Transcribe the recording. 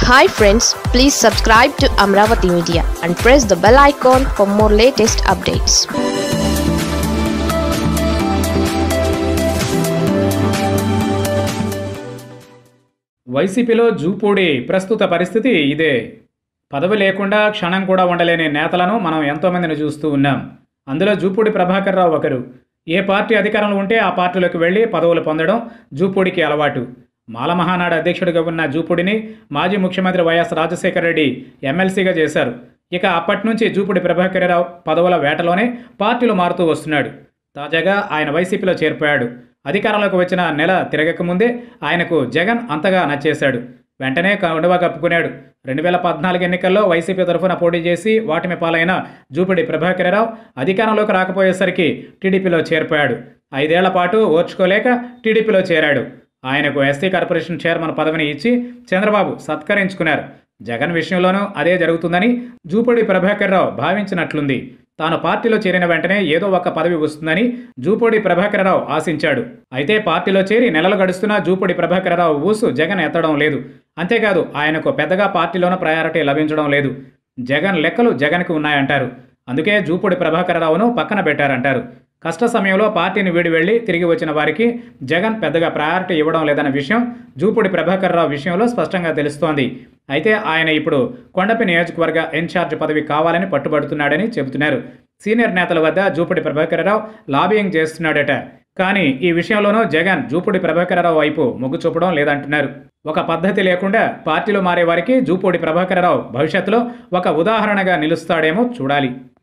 hi friends please subscribe to Amaravati media and press the bell icon for more latest updates వైసీపీలో జూపూడి ప్రస్తుత పరిస్థితి ఇదే పదవి లేకుండా క్షణం కూడా ఉండలేని నేతలను మనం ఎంతోమందిని చూస్తూ ఉన్నాం అందులో జూపూడి ప్రభాకర్ రావు ఒకరు ఏ పార్టీ అధికారంలో ఉంటే ఆ పార్టీలోకి వెళ్ళి పదవులు పొందడం జూపూడికి అలవాటు మాల మహానాడు అధ్యక్షుడిగా ఉన్న జూపూడిని మాజీ ముఖ్యమంత్రి వైఎస్ రాజశేఖర రెడ్డి ఎమ్మెల్సీగా చేశారు ఇక అప్పటి నుంచి జూపూడి ప్రభాకర్ రావు పదవుల వేటలోనే పార్టీలు మారుతూ వస్తున్నాడు తాజాగా ఆయన వైసీపీలో చేరిపోయాడు అధికారంలోకి వచ్చిన నెల తిరగకముందే ఆయనకు జగన్ అంతగా నచ్చేశాడు వెంటనే కండువా కప్పుకున్నాడు రెండు వేల పద్నాలుగు ఎన్నికల్లో వైసీపీ తరఫున పోటీ చేసి వాటిమి పాలైన జూపిడి ప్రభాకరరావు అధికారంలోకి రాకపోయేసరికి టీడీపీలో చేరిపోయాడు ఐదేళ్ల పాటు ఓర్చుకోలేక టీడీపీలో చేరాడు ఆయనకు ఎస్సీ కార్పొరేషన్ చైర్మన్ పదవిని ఇచ్చి చంద్రబాబు సత్కరించుకున్నారు జగన్ విషయంలోనూ అదే జరుగుతుందని జూపూడి ప్రభాకర్ రావు భావించినట్లుంది తాను పార్టీలో చేరిన వెంటనే ఏదో ఒక పదవి వస్తుందని జూపూడి ప్రభాకరరావు ఆశించాడు అయితే పార్టీలో చేరి నెలలు గడుస్తున్నా జూపూడి ప్రభాకరరావు ఊసు జగన్ ఎత్తడం లేదు అంతేకాదు ఆయనకు పెద్దగా పార్టీలోనూ ప్రయారిటీ లభించడం లేదు జగన్ లెక్కలు జగన్కి ఉన్నాయంటారు అందుకే జూపూడి ప్రభాకరరావును పక్కన పెట్టారంటారు కష్ట సమయంలో పార్టీని వీడి వెళ్లి తిరిగి వచ్చిన వారికి జగన్ పెద్దగా ప్రయారిటీ ఇవ్వడం లేదన్న విషయం జూపూడి ప్రభాకర్ రావు విషయంలో స్పష్టంగా తెలుస్తోంది అయితే ఆయన ఇప్పుడు కొండపి నియోజకవర్గ ఇన్ఛార్జ్ పదవి కావాలని పట్టుబడుతున్నాడని చెబుతున్నారు సీనియర్ నేతల వద్ద జూపూడి ప్రభాకర్ రావు లాబియింగ్ చేస్తున్నాడట కానీ ఈ విషయంలోనూ జగన్ జూపూడి ప్రభాకరరావు వైపు మొగ్గు చూపడం లేదంటున్నారు ఒక పద్ధతి లేకుండా పార్టీలో మారే వారికి జూపూడి ప్రభాకరరావు భవిష్యత్తులో ఒక ఉదాహరణగా నిలుస్తాడేమో చూడాలి